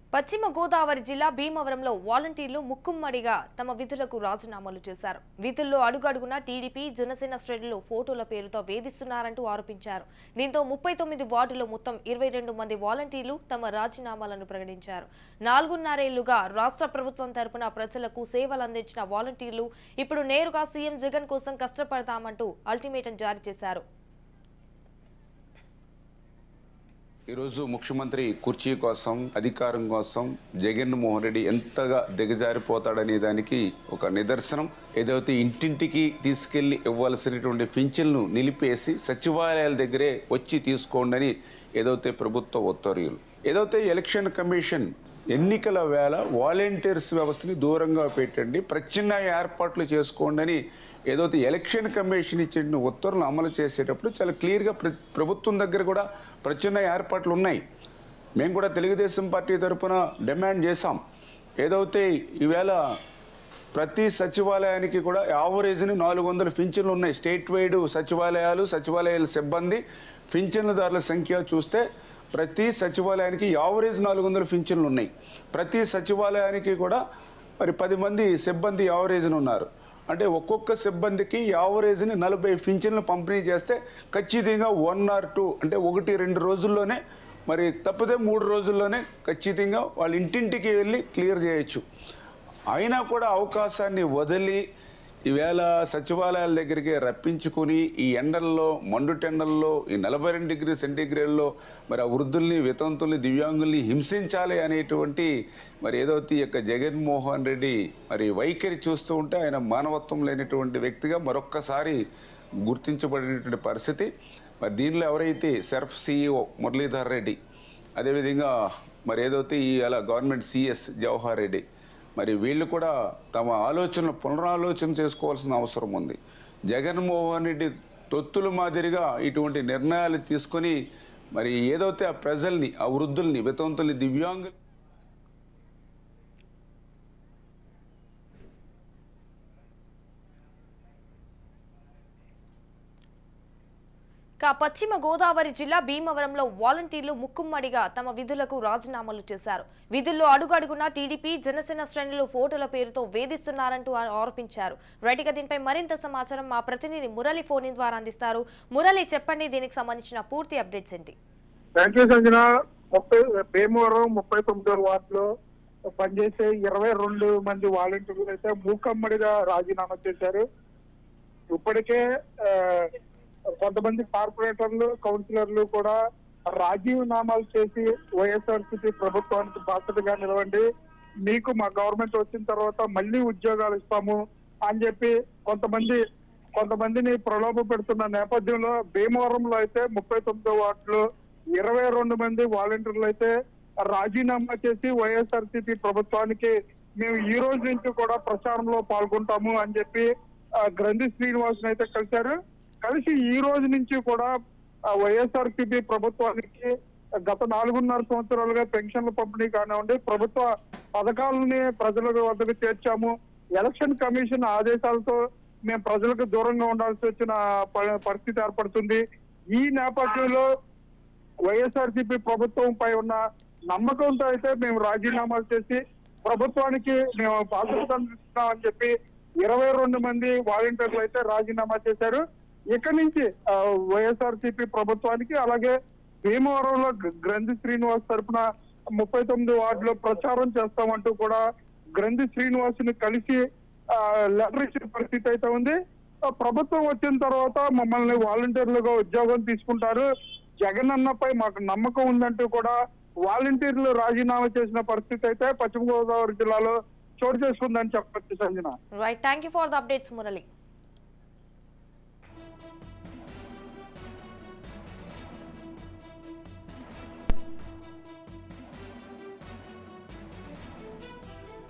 పశ్చిమ గోదావరి జిల్లా భీమవరంలో వాలంటీర్లు ముక్కుమ్మడిగా తమ విధులకు రాజీనామాలు చేశారు విధుల్లో అడుగడుగునా టీడీపీ జనసేన శ్రేణులు ఫోటోల పేరుతో వేధిస్తున్నారంటూ ఆరోపించారు దీంతో ముప్పై తొమ్మిది వార్డులో మొత్తం ఇరవై రెండు మంది వాలంటీర్లు తమ రాజీనామాలను ప్రకటించారు నాలుగున్నరేళ్లుగా రాష్ట్ర ప్రభుత్వం తరపున ప్రజలకు సేవలు అందించిన వాలంటీర్లు ఇప్పుడు నేరుగా సీఎం జగన్ కోసం కష్టపడతామంటూ అల్టిమేటం జారీ చేశారు ఈరోజు ముఖ్యమంత్రి కుర్చీ కోసం అధికారం కోసం జగన్మోహన్ రెడ్డి ఎంతగా దిగజారిపోతాడనే దానికి ఒక నిదర్శనం ఏదైతే ఇంటింటికి తీసుకెళ్లి ఇవ్వాల్సినటువంటి పింఛన్లు నిలిపేసి సచివాలయాల దగ్గరే వచ్చి తీసుకోండి అని ఏదైతే ప్రభుత్వ ఉత్తర్వులు ఏదైతే ఎలక్షన్ కమిషన్ ఎన్నికల వేళ వాలంటీర్స్ వ్యవస్థని దూరంగా పెట్టండి ప్రత్యామ్నాయ ఏర్పాట్లు చేసుకోండి అని ఏదైతే ఎలక్షన్ కమిషన్ ఇచ్చిన ఉత్తర్వులు అమలు చేసేటప్పుడు చాలా క్లియర్గా ప్ర ప్రభుత్వం దగ్గర కూడా ప్రత్యామ్నాయ ఏర్పాట్లు ఉన్నాయి మేము కూడా తెలుగుదేశం పార్టీ తరఫున డిమాండ్ చేశాం ఏదైతే ఈవేళ ప్రతి సచివాలయానికి కూడా యావరేజ్ని నాలుగు వందల పింఛన్లు ఉన్నాయి స్టేట్ వైడ్ సచివాలయాలు సచివాలయాల సిబ్బంది పింఛన్లదారుల సంఖ్య చూస్తే ప్రతి సచివాలయానికి యావరేజ్ నాలుగు వందల పింఛన్లు ఉన్నాయి ప్రతి సచివాలయానికి కూడా మరి పది మంది సిబ్బంది యావరేజ్ని ఉన్నారు అంటే ఒక్కొక్క సిబ్బందికి యావరేజ్ని నలభై పింఛన్లు పంపిణీ చేస్తే ఖచ్చితంగా వన్ ఆర్ టూ అంటే ఒకటి రెండు రోజుల్లోనే మరి తప్పితే మూడు రోజుల్లోనే ఖచ్చితంగా వాళ్ళ ఇంటింటికి వెళ్ళి క్లియర్ చేయొచ్చు అయినా కూడా అవకాశాన్ని వదిలి ఈవేళ సచివాలయాల దగ్గరికి రప్పించుకుని ఈ ఎండల్లో మండుటెండల్లో ఈ నలభై రెండు డిగ్రీ సెంటీగ్రేడ్లో మరి ఆ వృద్ధుల్ని వితంతుల్ని దివ్యాంగుల్ని హింసించాలి అనేటువంటి మరి ఏదైతే ఈ యొక్క జగన్మోహన్ రెడ్డి మరి వైఖరి చూస్తూ ఉంటే ఆయన మానవత్వం లేనటువంటి వ్యక్తిగా మరొక్కసారి గుర్తించబడినటువంటి పరిస్థితి మరి దీనిలో ఎవరైతే సెర్ఫ్ సిఇఓ మురళీధర్ రెడ్డి అదేవిధంగా మరి ఏదైతే ఈ అలా గవర్నమెంట్ సిఎస్ జవహర్ రెడ్డి మరి వీళ్ళు కూడా తమ ఆలోచనలు పునరాలోచన చేసుకోవాల్సిన అవసరం ఉంది జగన్మోహన్ రెడ్డి తొత్తుల మాదిరిగా ఇటువంటి నిర్ణయాలు తీసుకొని మరి ఏదైతే ఆ ప్రజల్ని ఆ వృద్ధుల్ని వితంతుల్ని దివ్యాంగులు కా పశ్చిమ గోదావరి జిల్లా భీమవరంలో వాలంటీర్లు ముక్కుమ్మడిగా తమ విధులకు రాజీనామాలు చేశారు విధుల్లో అడుగడుగునా టీడీపీ జనసేన శ్రేణులు ఫోటోల పేరుతో వేధిస్తున్నారంటూ ఆ- ఆరోపించారు రైట్గా దీనిపై మరింత సమాచారం మా ప్రతినిధి మురళి ఫోన్ ఇన్ ద్వారా అందిస్తారు మురళి చెప్పండి దీనికి సంబంధించిన పూర్తి అప్డేట్స్ ఏంటి థ్యాంక్ యూ సంజన ముప్పై భీమవరం ముప్పై తొమ్మిదో వార్డులో పనిచేసే ఇరవై రెండు మంది వాలంటీర్లు అయితే మూకమ్మడిగా రాజీనామా చేశారు ఇప్పటికే ఆ, కొంతమంది కార్పొరేటర్లు కౌన్సిలర్లు కూడా రాజీనామాలు చేసి వైఎస్ఆర్సీపీ ప్రభుత్వానికి బాధ్యతగా నిలవండి మీకు మా గవర్నమెంట్ వచ్చిన తర్వాత మళ్ళీ ఉద్యోగాలు ఇస్తాము అని చెప్పి కొంతమంది కొంతమందిని ప్రలోభ పెడుతున్న నేపథ్యంలో భీమవరంలో అయితే ముప్పై తొమ్మిదో వార్డులో ఇరవై రెండు మంది వాలంటీర్లు అయితే రాజీనామా చేసి వైఎస్ఆర్సీపీ ప్రభుత్వానికి మేము ఈ రోజు నుంచి కూడా ప్రచారంలో పాల్గొంటాము అని చెప్పి ఆ, గ్రంథి శ్రీనివాస్ అయితే కలిశారు కలిసి ఈ రోజు నుంచి కూడా వైఎస్ఆర్సీపీ ప్రభుత్వానికి గత నాలుగున్నర సంవత్సరాలుగా పెన్షన్ల పంపిణీ కానివ్వండి ప్రభుత్వ పథకాలని ప్రజల వద్దకు చేర్చాము ఎలక్షన్ కమిషన్ ఆదేశాలతో మేము ప్రజలకు దూరంగా ఉండాల్సి వచ్చిన ప- పరిస్థితి ఏర్పడుతుంది ఈ నేపథ్యంలో వైఎస్ఆర్సీపీ ప్రభుత్వం పై ఉన్న నమ్మకంతో అయితే మేము రాజీనామాలు చేసి ప్రభుత్వానికి మేము బాధ్యత అందిస్తున్నామని చెప్పి ఇరవై రెండు మంది వాలంటీర్లు అయితే రాజీనామా చేశారు ఇక్కడి నుంచి ఆ, వైఎస్ఆర్సీపీ ప్రభుత్వానికి అలాగే భీమవరంలో గ- గ్రంథి శ్రీనివాస్ తరపున ముప్పై తొమ్మిది వార్డులో ప్రచారం చేస్తామంటూ కూడా గ్రంథి శ్రీనివాస్ ని కలిసి ఆ, లెటర్ ఇచ్చిన పరిస్థితి అయితే ఉంది ఆ, ప్రభుత్వం వచ్చిన తర్వాత మమ్మల్ని వాలంటీర్లుగా ఉద్యోగం తీసుకుంటారు జగన్ అన్నపై మాకు నమ్మకం ఉందంటూ కూడా వాలంటీర్లు రాజీనామా చేసిన పరిస్థితి అయితే పశ్చిమ గోదావరి జిల్లాలో చోటు చేసుకుందని చెప్పచ్చు Sanjana right thank you for the updates Murali